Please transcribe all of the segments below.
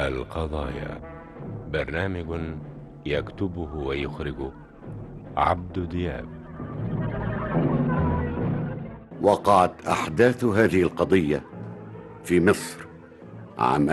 القضايا برنامج يكتبه ويخرجه عبد دياب وقعت أحداث هذه القضية في مصر عام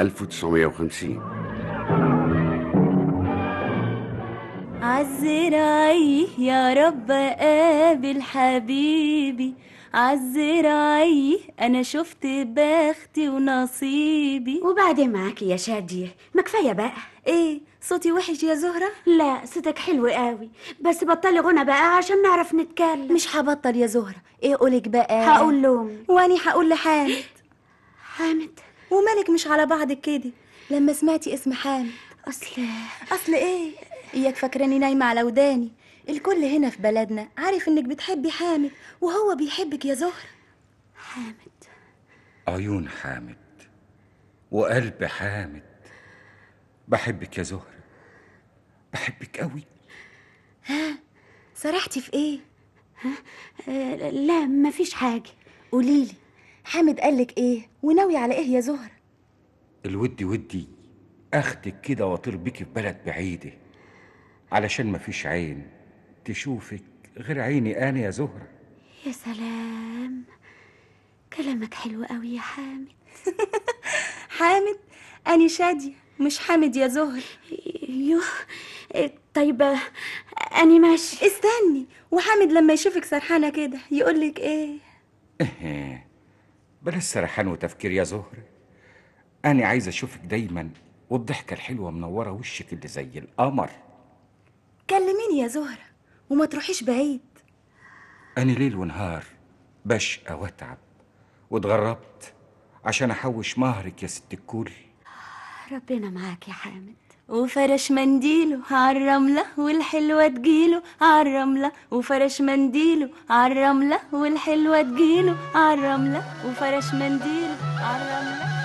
1950 عالزراعي يا رب قابل حبيبي عالزراعي انا شفت بختي ونصيبي وبعدين معاكي يا شادية ما كفاية بقى ايه صوتي وحش يا زهرة لا صوتك حلو قوي بس بطلي غنى بقى عشان نعرف نتكلم مش هبطل يا زهرة ايه قولك بقى هقول لهم واني هقول لحامد حامد ومالك مش على بعضك كده لما سمعتي اسم حامد اصل اصل ايه اياك فاكراني نايمة على وداني الكل هنا في بلدنا عارف انك بتحبي حامد وهو بيحبك يا زهرة حامد عيون حامد وقلب حامد بحبك يا زهرة بحبك قوي ها سرحتي في ايه آه لا مفيش حاجة قوليلي حامد قالك ايه وناوي على ايه يا زهرة الودي ودي اخدك كده واطير بيكي في بلد بعيدة علشان مفيش عين تشوفك غير عيني انا يا زهرة يا سلام كلامك حلو قوي يا حامد حامد أنا شادية مش حامد يا زهر يوه طيب أنا ماشي استني وحامد لما يشوفك سرحانة كده يقولك ايه ايه بلاش سرحان وتفكير يا زهرة أنا عايز أشوفك دايما والضحكة الحلوة منورة وشك اللي زي القمر كلميني يا زهرة وما تروحيش بعيد أنا ليل ونهار بشقى وأتعب واتغربت عشان أحوش مهرك يا ست الكل ربنا معاك يا حامد وفرش منديله عالرملة والحلوة تجيله عالرملة وفرش منديله عالرملة والحلوة تجيله عالرملة وفرش منديله عالرملة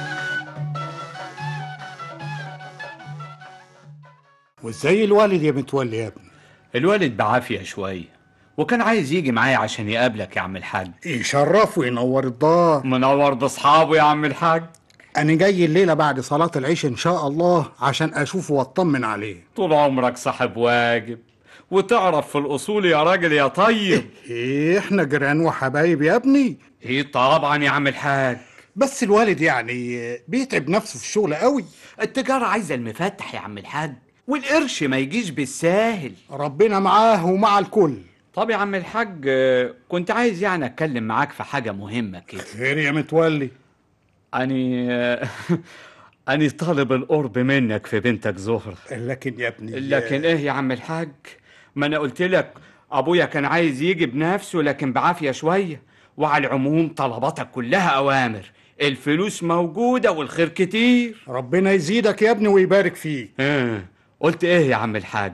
وازاي الوالد يا متولي يا ابني الوالد بعافية شوية وكان عايز يجي معايا عشان يقابلك يا عم الحاج يشرف وينور الدار منور ده اصحابه يا عم الحاج انا جاي الليله بعد صلاه العشاء ان شاء الله عشان اشوفه واطمن عليه طول عمرك صاحب واجب وتعرف في الاصول يا راجل يا طيب ايه احنا جيران وحبايب يا ابني ايه طبعا يا عم الحاج بس الوالد يعني بيتعب نفسه في الشغل قوي التجارة عايزة المفتح يا عم الحاج والقرش ما يجيش بالساهل ربنا معاه ومع الكل طب يا عم الحاج كنت عايز يعني اتكلم معاك في حاجة مهمة كده خير يا متولي أني أني طالب القرب منك في بنتك زهرة لكن يا ابني لكن إيه يا عم الحاج ما أنا قلت لك أبويا كان عايز يجي بنفسه لكن بعافية شوية وعلى العموم طلباتك كلها أوامر الفلوس موجودة والخير كتير ربنا يزيدك يا ابني ويبارك فيك آه. قلت إيه يا عم الحاج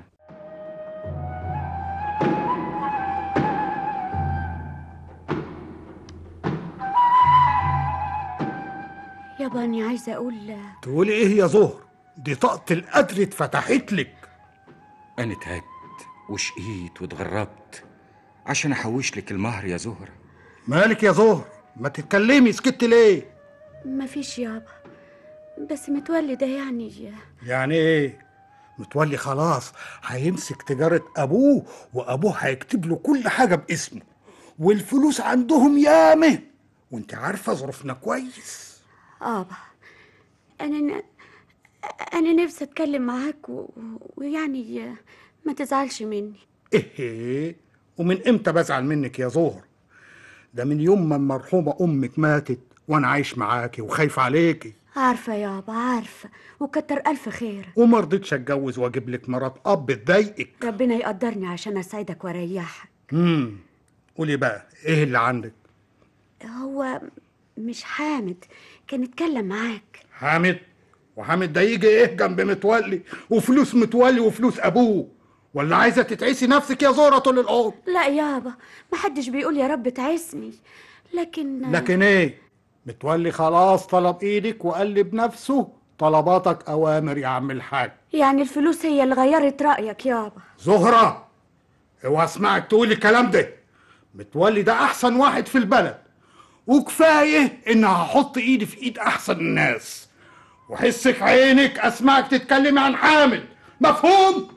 يابا أنا عايزة أقول تقولي ايه يا زهر دي طاقة القدر اتفتحت لك أنا تعبت وشقيت واتغربت عشان أحوش لك المهر يا زهرة مالك يا زهر ما تتكلمي سكت ليه مفيش يابا بس متولي ده يعني يعني ايه متولي خلاص هيمسك تجارة أبوه وأبوه هيكتب له كل حاجة باسمه والفلوس عندهم يامه وانت عارفة ظروفنا كويس آبا أنا ن... أنا نفسي أتكلم معاك و... ويعني ما تزعلش مني إيه ومن إمتى بزعل منك يا زهر ده من يوم ما المرحومة أمك ماتت وأنا عايش معاكي وخايف عليكي عارفة يابا عارفة وكتر ألف خير وما رضيتش أتجوز وأجيب لك مرات أب تضايقك ربنا يقدرني عشان أسعدك وأريحك امم قولي بقى إيه اللي عندك هو مش حامد كان اتكلم معاك حامد وحامد ده يجي ايه جنب متولي وفلوس متولي وفلوس ابوه ولا عايزه تتعسي نفسك يا زهره طول العمر لا يابا محدش بيقول يا رب تعسني لكن لكن ايه متولي خلاص طلب ايدك وقال لي بنفسه طلباتك اوامر يا عم الحاج يعني الفلوس هي اللي غيرت رايك يابا زهره اوعى اسمعك تقولي الكلام ده متولي ده احسن واحد في البلد وكفايه ان هحط ايدي في ايد احسن الناس وحسك عينك اسمعك تتكلمي عن حامد مفهوم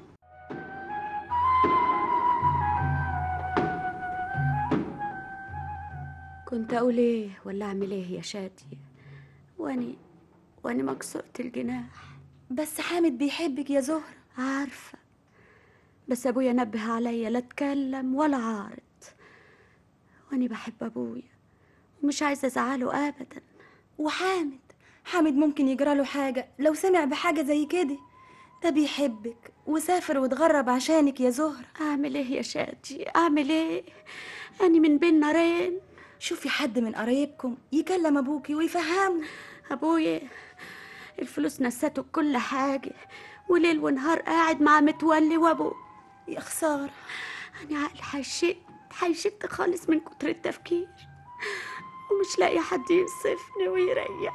كنت اقول ايه ولا اعمل ايه يا شادي واني واني مكسورة الجناح بس حامد بيحبك يا زهرة عارفة بس ابويا نبه عليا لا اتكلم ولا عارض واني بحب ابويا ومش عايزة ازعله ابدا وحامد حامد ممكن يجراله حاجة لو سمع بحاجة زي كده ده بيحبك وسافر واتغرب عشانك يا زهرة اعمل ايه يا شادي اعمل ايه اني من بين نارين شوفي حد من قرايبكم يكلم ابوكي ويفهمه ابويا الفلوس نسته كل حاجة وليل ونهار قاعد مع متولي وابوه يا خسارة أنا عقلي حيشت حيشت خالص من كتر التفكير ومش لاقي حد ينصفني ويريحني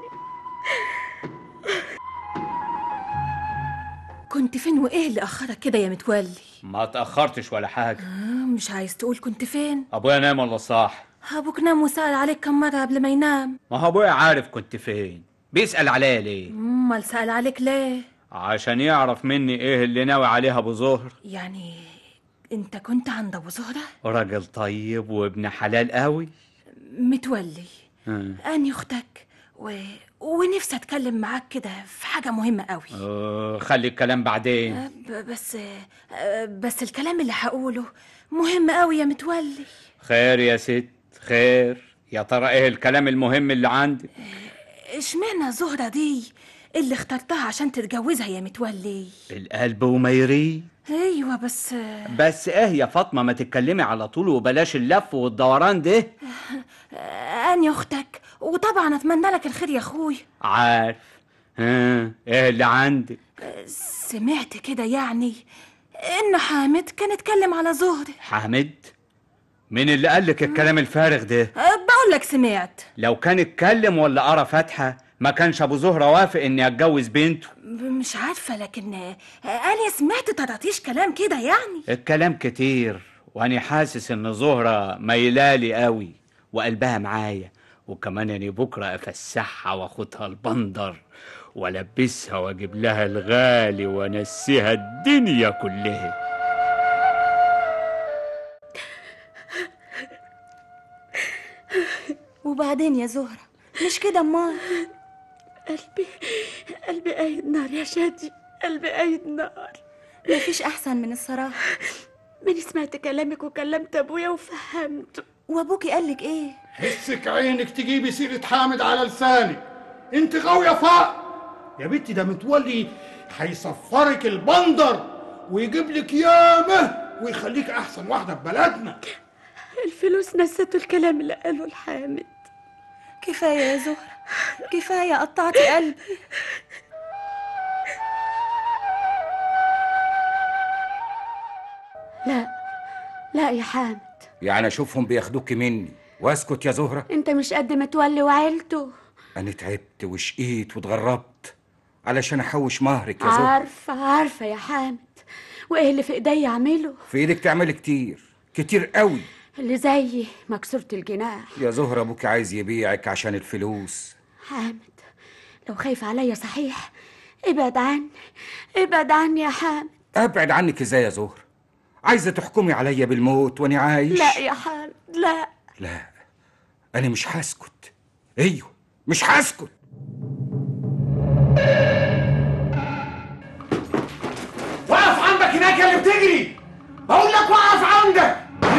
كنت فين وايه اللي اخرك كده يا متولي ما تاخرتش ولا حاجه آه مش عايز تقول كنت فين ابويا نام ولا صاح ابوك نام وسأل عليك كم مرة قبل ما ينام ما هو ابويا عارف كنت فين بيسال عليا ليه امال سأل عليك ليه عشان يعرف مني ايه اللي ناوي عليها ابو زهر يعني انت كنت عند ابو زهرة راجل طيب وابن حلال قوي متولي آه. اني اختك و... ونفسي اتكلم معاك كده في حاجة مهمة قوي آه، خلي الكلام بعدين آه، ب- بس آه، بس الكلام اللي هقوله مهم قوي يا متولي خير يا ست خير يا ترى ايه الكلام المهم اللي عندك اشمعنى زهرة دي اللي اخترتها عشان تتجوزها يا متولي القلب وما يريد ايوه بس بس ايه يا فاطمه ما تتكلمي على طول وبلاش اللف والدوران ده آه، اني اختك وطبعا اتمنى لك الخير يا اخوي عارف ها ايه اللي عندك سمعت كده يعني ان حامد كان اتكلم على زهرة حامد مين اللي قالك الكلام الفارغ ده أه، بقول لك سمعت لو كان اتكلم ولا قرا فاتحه ما كانش ابو زهره وافق اني اتجوز بنته ب- مش عارفة لكن آه، انا سمعت طراطيش كلام كده يعني الكلام كتير وانا حاسس ان زهره ميلالي قوي وقلبها معايا وكمان يعني بكره افسحها واخدها البندر والبسها واجيب لها الغالي وانسيها الدنيا كلها وبعدين يا زهرة مش كده امال قلبي قلبي قايد نار يا شادي قلبي قايد نار مفيش احسن من الصراحة ماني سمعت كلامك وكلمت ابويا وفهمته وابوكي قالك ايه حسك عينك تجيبي سيرة حامد على لسانك انت غاوية فاق يا بنتي ده متولي هيصفرك البندر ويجيب لك يامه ويخليك احسن واحدة في بلدنا الفلوس نسته الكلام اللي قاله الحامد كفاية يا زهرة كفاية قطعتي قلبي لا لا يا حامد يعني اشوفهم بياخدوك مني واسكت يا زهرة انت مش قد متولي وعيلته انا تعبت وشقيت واتغربت علشان احوش مهرك يا زهرة عارفة عارفة يا حامد وايه اللي في ايدي اعمله في ايدك تعملي كتير كتير قوي اللي زيي مكسورة الجناح يا زهرة ابوك عايز يبيعك عشان الفلوس حامد لو خايف عليا صحيح ابعد عني ابعد عني يا حامد ابعد عنك ازاي يا زهرة عايزة تحكمي عليا بالموت وانا عايش لا يا حامد لا لا انا مش هسكت ايوه مش هسكت وقف عندك هناك يا اللي بتجري بقول لك وقف عندك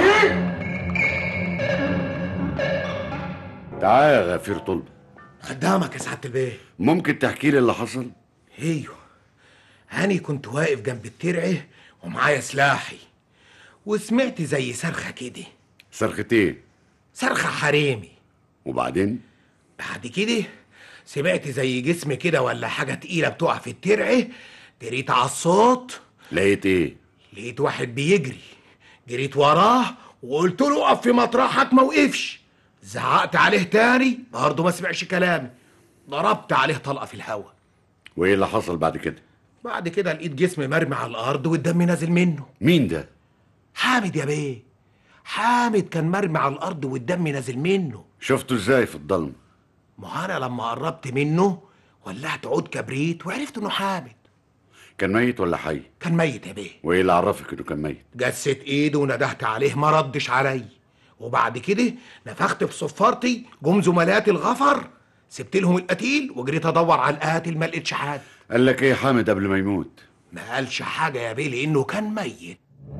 تعال يا غفير طلب خدامك يا سعادة البيه ممكن تحكي لي اللي حصل ايوه هاني كنت واقف جنب الترعه ومعايا سلاحي وسمعت زي صرخة كده صرخة ايه صرخة حريمي وبعدين بعد كده سمعت زي جسم كده ولا حاجة تقيلة بتقع في الترعه جريت على الصوت لقيت ايه لقيت واحد بيجري جريت وراه وقلت له اقف في مطرحك ما وقفش زعقت عليه تاني برضه ما سمعش كلامي ضربت عليه طلقة في الهوا وايه اللي حصل بعد كده بعد كده لقيت جسم مرمي على الارض والدم نازل منه مين ده حامد يا بيه حامد كان مرمي على الارض والدم نازل منه شفته ازاي في الضلمه ما انا لما قربت منه ولعت عود كبريت وعرفت انه حامد كان ميت ولا حي كان ميت يا بيه وايه اللي عرفك انه كان ميت جست ايده وندهت عليه ما ردش علي وبعد كده نفخت في صفارتي جم زملاتي الغفر سبت لهم القتيل وجريت ادور على القاتل ما لقيتش حد قال لك ايه حامد قبل ما يموت ما قالش حاجه يا بيه لانه كان ميت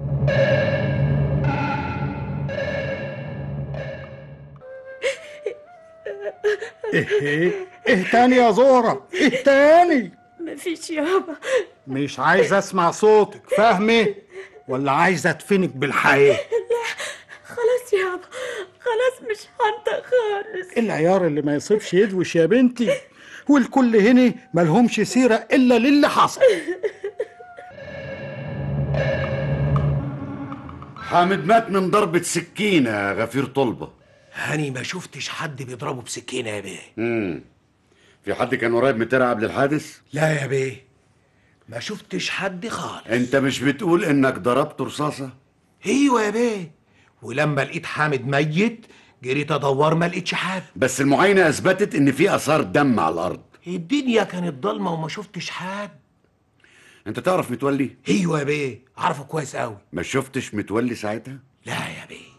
ايه ايه ايه تاني يا زهرة ايه تاني مفيش يابا مش عايز اسمع صوتك فاهمه ولا عايز ادفنك بالحياة خلاص يابا خلاص مش هنطق خالص العيار اللي ما يصيبش يدوش يا بنتي والكل هنا ملهمش سيرة إلا للي حصل حامد مات من ضربة سكينة يا غفير طلبة هاني ما شفتش حد بيضربه بسكينه يا بيه امم في حد كان قريب من ترعة قبل الحادث لا يا بيه ما شفتش حد خالص انت مش بتقول انك ضربت رصاصة ايوه يا بيه ولما لقيت حامد ميت جريت ادور ما لقيتش حد بس المعاينة اثبتت ان في اثار دم على الارض الدنيا كانت ضلمه وما شفتش حد انت تعرف متولي ايوه يا بيه عارفه كويس قوي ما شفتش متولي ساعتها لا يا بيه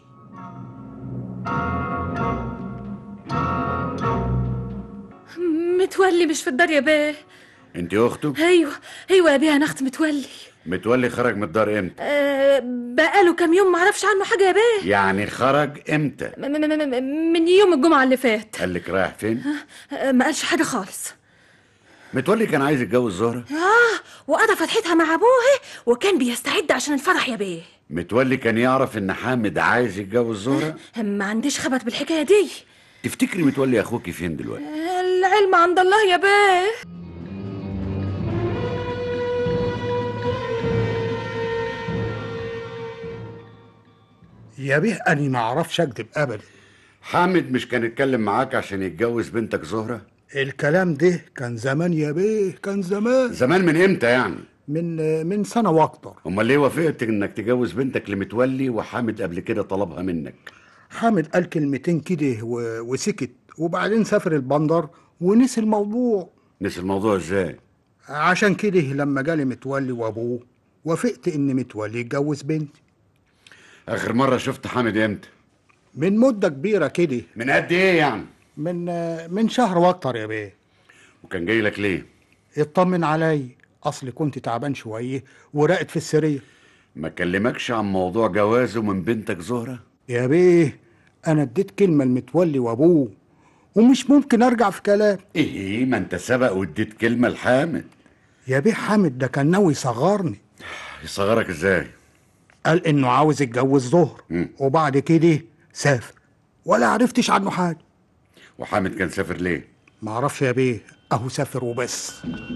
متولي مش في الدار يا بيه انت اخته ايوه ايوه يا بيه انا اخت متولي متولي خرج من الدار امتى أه بقاله كام يوم معرفش عنه حاجه يا بيه يعني خرج امتى م- م- م- م- من يوم الجمعه اللي فات قال لك رايح فين أه ما قالش حاجه خالص متولي كان عايز يتجوز زهرة اه وقضى فتحتها مع ابوه وكان بيستعد عشان الفرح يا بيه متولي كان يعرف ان حامد عايز يتجوز زهرة ما عنديش خبر بالحكايه دي تفتكري متولي اخوكي فين دلوقتي العلم عند الله يا بيه يا بيه أنا ما أعرفش أكذب أبدا حامد مش كان اتكلم معاك عشان يتجوز بنتك زهرة الكلام ده كان زمان يا بيه كان زمان زمان من امتى يعني من من سنة وأكتر امال ليه وافقت انك تجوز بنتك لمتولي وحامد قبل كده طلبها منك حامد قال كلمتين كده و- وسكت وبعدين سافر البندر ونسي الموضوع نسي الموضوع ازاي عشان كده لما جالي متولي وابوه وافقت ان متولي يتجوز بنتي اخر مرة شفت حامد امتى من مدة كبيرة كده من قد ايه يعني من من شهر واكتر يا بيه وكان جاي لك ليه اطمن علي اصلي كنت تعبان شوية وراقد في السرير ما كلمكش عن موضوع جوازه من بنتك زهرة يا بيه انا اديت كلمة لمتولي وابوه ومش ممكن ارجع في كلام ايه ما انت سبق واديت كلمة لحامد يا بيه حامد ده كان ناوي يصغرني يصغرك ازاي قال انه عاوز يتجوز زهر مم. وبعد كده سافر ولا عرفتش عنه حاجة وحامد كان سافر ليه معرفش يا بيه اهو سافر وبس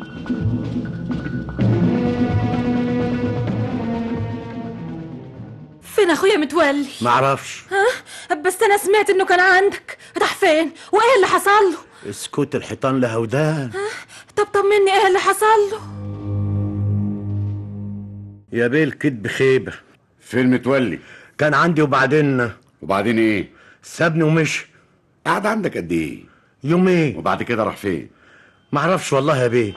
فين اخويا متولي معرفش ها بس انا سمعت انه كان عندك راح فين وايه اللي حصل له اسكت الحيطان لها ودان طب طمني ايه اللي حصل له يا بيه الكدب خيبة فين متولي كان عندي وبعدين وبعدين ايه سابني ومشي قعد عندك قد ايه يومين وبعد كده راح فين معرفش والله يا بيه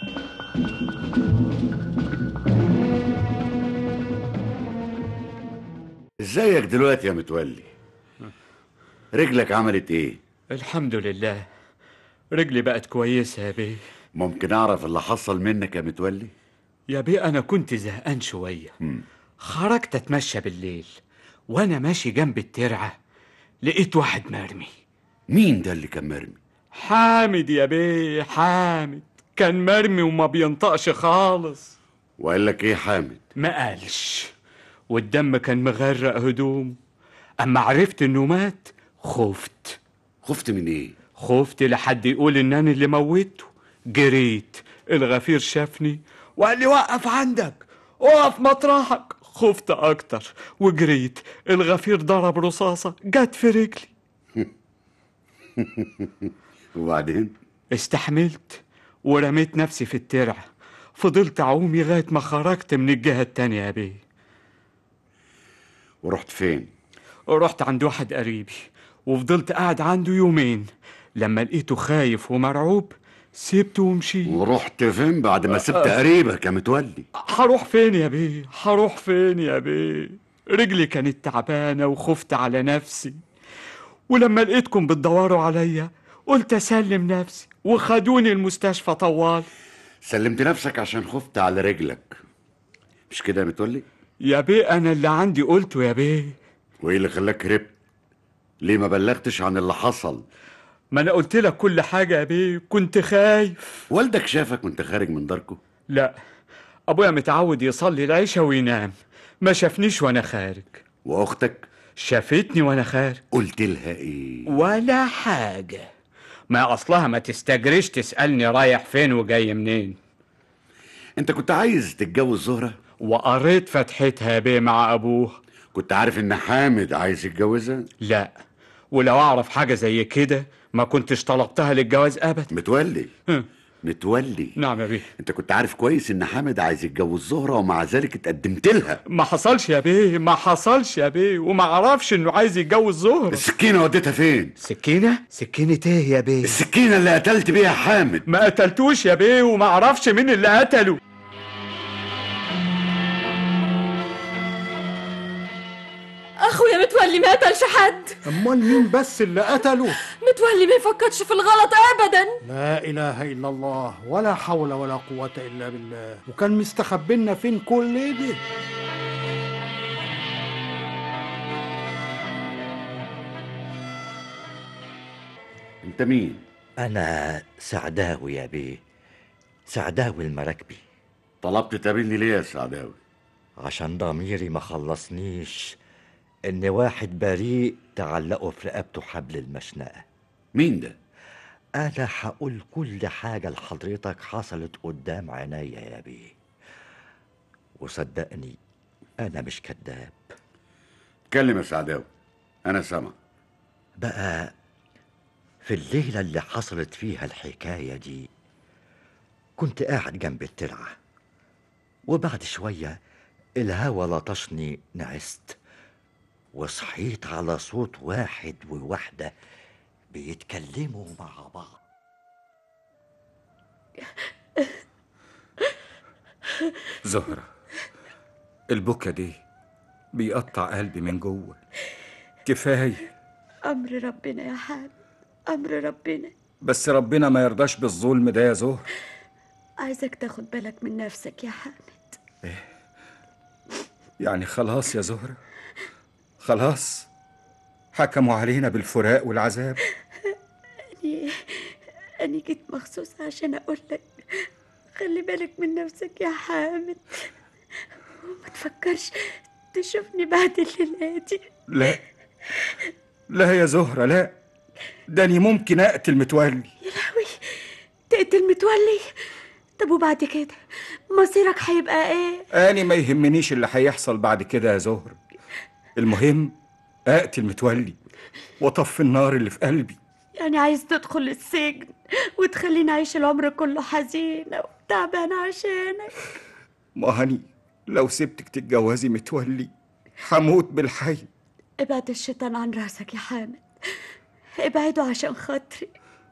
ازيك دلوقتي يا متولي رجلك عملت ايه الحمد لله رجلي بقت كويسة يا بيه ممكن اعرف اللي حصل منك يا متولي يا بيه أنا كنت زهقان شوية خرجت أتمشى بالليل وأنا ماشي جنب الترعة لقيت واحد مرمي مين ده اللي كان مرمي حامد يا بيه حامد كان مرمي وما بينطقش خالص وقال لك ايه حامد ما قالش والدم كان مغرق هدوم أما عرفت إنه مات خفت خفت من ايه خفت لحد يقول إن أنا اللي موته جريت الغفير شافني وقال لي وقف عندك اقف مطرحك خفت أكتر وجريت الغفير ضرب رصاصة جت في رجلي وبعدين استحملت ورميت نفسي في الترعة فضلت أعوم لغاية ما خرجت من الجهة التانية يا بيه ورحت فين رحت عند واحد قريبي وفضلت قاعد عنده يومين لما لقيته خايف ومرعوب سبته ومشيت ورحت فين بعد ما سبت قريبك يا متولي هروح فين يا بيه هروح فين يا بيه رجلي كانت تعبانة وخفت على نفسي ولما لقيتكم بتدوروا عليا قلت اسلم نفسي وخدوني المستشفى طوال سلمت نفسك عشان خفت على رجلك مش كده يا متولي يا بيه انا اللي عندي قلته يا بيه وايه اللي خلاك هربت ليه ما بلغتش عن اللي حصل ما انا قلت لك كل حاجة يا بيه كنت خايف والدك شافك وانت خارج من داركو لا ابويا متعود يصلي العشاء وينام ما شافنيش وانا خارج واختك شافتني وانا خارج قلت لها ايه ولا حاجة ما اصلها ما تستجريش تسألني رايح فين وجاي منين انت كنت عايز تتجوز زهرة وقريت فتحتها يا بيه مع ابوها كنت عارف ان حامد عايز يتجوزها لا ولو اعرف حاجة زي كده ما كنتش طلبتها للجواز ابدا متولي هم. متولي نعم يا بيه انت كنت عارف كويس ان حامد عايز يتجوز زهرة ومع ذلك اتقدمت لها ما حصلش يا بيه ما حصلش يا بيه وما اعرفش انه عايز يتجوز زهرة السكينة وديتها فين سكينة سكينة ايه يا بيه السكينة اللي قتلت بيها حامد ما قتلتوش يا بيه وما اعرفش مين اللي قتله اخويا متولي ما قتلش حد امال مين بس اللي قتله متولي ما يفكرش في الغلط ابدا لا اله الا الله ولا حول ولا قوه الا بالله وكان مستخبينا فين كل ده انت مين أنا سعداوي يا بيه سعداوي المراكبي طلبت تقابلني ليه يا سعداوي عشان ضميري ما خلصنيش إن واحد بريء تعلقوا في رقبته حبل المشنقة مين ده أنا هقول كل حاجة لحضرتك حصلت قدام عينيا يا بيه وصدقني أنا مش كذاب اتكلم يا سعداوي انا سامع بقى في الليلة اللي حصلت فيها الحكاية دي كنت قاعد جنب الترعة وبعد شوية الهوا لطشني نعست وصحيت على صوت واحد وواحدة بيتكلموا مع بعض زهرة البكا دي بيقطع قلبي من جوه كفاية أمر ربنا يا حامد أمر ربنا بس ربنا ما يرضاش بالظلم ده يا زهر عايزك تاخد بالك من نفسك يا حامد يعني خلاص يا زهرة خلاص حكموا علينا بالفراق والعذاب أني أني جيت مخصوص عشان أقول لك خلي بالك من نفسك يا حامد وما تفكرش تشوفني بعد الليلة دي لا لا يا زهرة لا ده أنا ممكن أقتل متولي يا لهوي تقتل متولي طب وبعد كده مصيرك هيبقى ايه أنا ما يهمنيش اللي هيحصل بعد كده يا زهر المهم أقتل متولي وأطفي النار اللي في قلبي يعني عايز تدخل السجن وتخليني أعيش العمر كله حزينة وتعبانة عشانك ما هني لو سبتك تتجوزي متولي هموت بالحي ابعد الشيطان عن راسك يا حامد ابعده عشان خاطري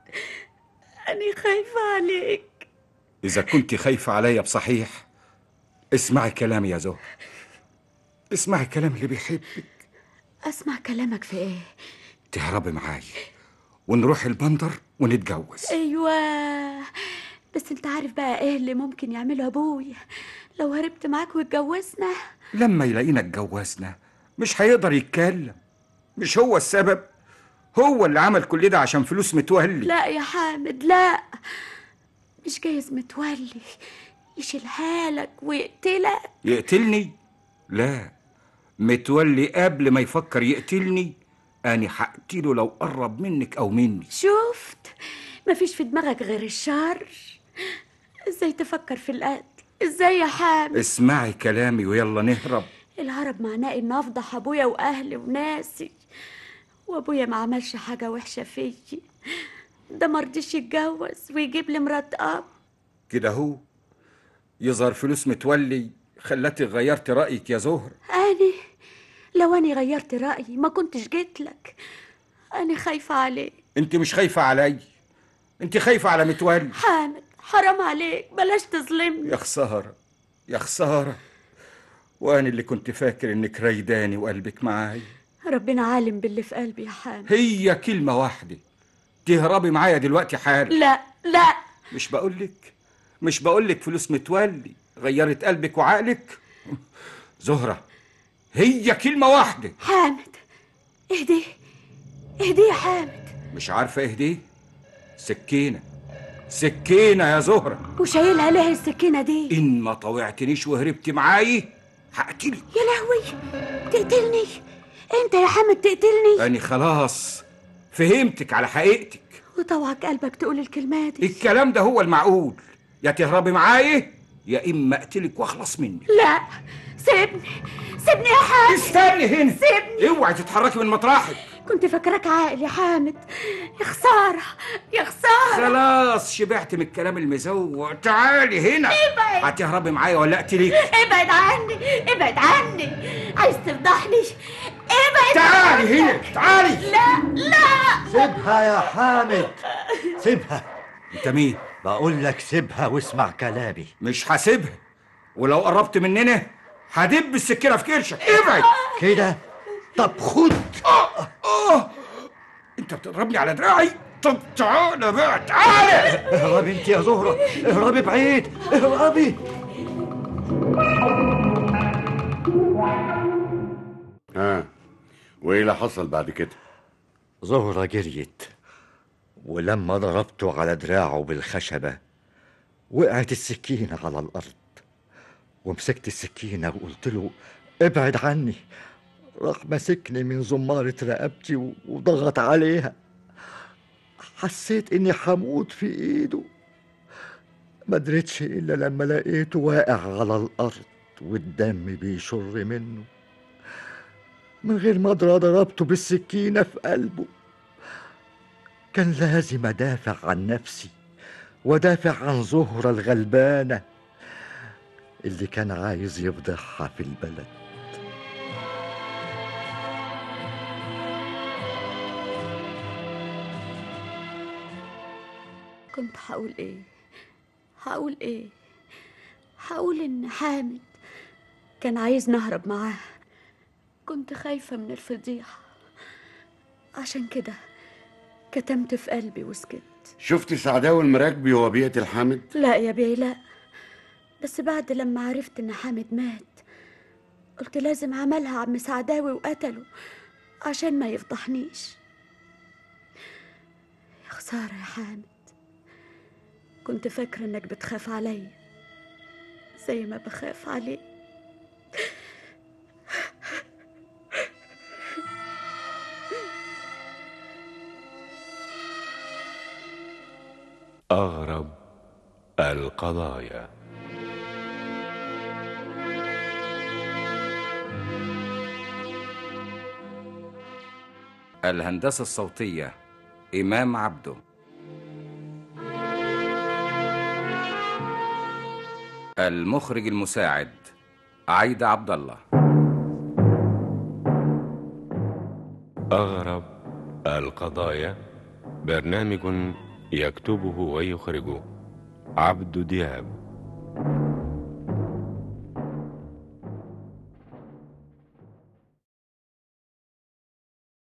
أنا خايفة عليك إذا كنت خايفة عليا بصحيح اسمعي كلامي يا زهر اسمعي كلام اللي بيحبك أسمع كلامك في إيه تهربي معايا ونروح البندر ونتجوز أيوة بس أنت عارف بقى إيه اللي ممكن يعمله أبويا لو هربت معاك واتجوزنا لما يلاقينا اتجوزنا مش هيقدر يتكلم مش هو السبب هو اللي عمل كل ده عشان فلوس متولي لا يا حامد لا مش جايز متولي يشيلها لك ويقتلك يقتلني لا متولي قبل ما يفكر يقتلني أنا هقتله لو قرب منك أو مني شفت مفيش في دماغك غير الشر ازاي تفكر في القتل ازاي يا حامد اسمعي كلامي ويلا نهرب الهرب معناه ان افضح ابويا واهلي وناسي وابويا ما عملش حاجه وحشه فيا ده مرضيش يتجوز ويجيب لي مرات اب كده هو يظهر فلوس متولي خلتك غيرت رأيك يا زهر اني لو اني غيرت رايي ما كنتش جيت لك انا خايفه عليك انت مش خايفة علي انت خايفة على متولي حامد حرام عليك بلاش تظلمني يا خسارة يا خسارة وانا اللي كنت فاكر انك رايداني وقلبك معايا ربنا عالم باللي في قلبي يا حامد هي كلمة واحدة تهربي معايا دلوقتي حالا لا لا مش بقولك مش بقولك فلوس متولي غيرت قلبك وعقلك زهرة هي كلمة واحدة حامد اهدي اهدي يا حامد مش عارفة اهدي سكينة سكينة يا زهرة وشايلها ليه السكينة دي إن ما طوعتنيش وهربت معاي هقتلك يا لهوي تقتلني انت يا حامد تقتلني أنا خلاص فهمتك على حقيقتك وطوعك قلبك تقول الكلمات دي الكلام ده هو المعقول يا تهربي معايا يا إما أقتلك وأخلص منك لا سيبني سيبني يا حامد استني هنا سيبني اوعي تتحركي من مطرحك كنت فاكراك عاقل يا حامد يا خسارة يا خسارة خلاص شبعت من الكلام المزوع تعالي هنا ابعد. هتهربي معايا ولا اقتلك ابعد عني ابعد عني عايز تفضحني ابعد تعالي هنا تعالي لا لا سيبها يا حامد سيبها انت مين بقول لك سيبها واسمع كلامي مش هسيبها ولو قربت مننا هدب السكينه في كرشك ابعد كده طب خد آه آه انت بتضربني على دراعي طب تعالى بقى تعالى اهربي انت يا زهرة اهربي بعيد اهربي ها وايه اللي حصل بعد كده زهرة جريت ولما ضربته على دراعه بالخشبة وقعت السكينة على الأرض ومسكت السكينة وقلت له ابعد عني راح مسكني من زمارة رقبتي و- وضغط عليها حسيت اني حموت في ايده ما دريتش الا لما لقيته واقع على الارض والدم بيشر منه من غير ما ادرى ضربته بالسكينه في قلبه كان لازم ادافع عن نفسي ودافع عن زهره الغلبانه اللي كان عايز يفضحها في البلد كنت هقول ايه هقول ايه هقول ان حامد كان عايز نهرب معاه كنت خايفة من الفضيحة عشان كده كتمت في قلبي وسكت شفتي سعداوي المراكبي وهو بيقتل حامد لا يا بيه لا بس بعد لما عرفت ان حامد مات قلت لازم عملها عم سعداوي وقتله عشان ما يفضحنيش يا خسارة يا حامد كنت فاكرة انك بتخاف عليا زي ما بخاف عليك أغرب القضايا الهندسة الصوتية إمام عبده المخرج المساعد عايدة عبد الله أغرب القضايا برنامج يكتبه ويخرجه عبد دياب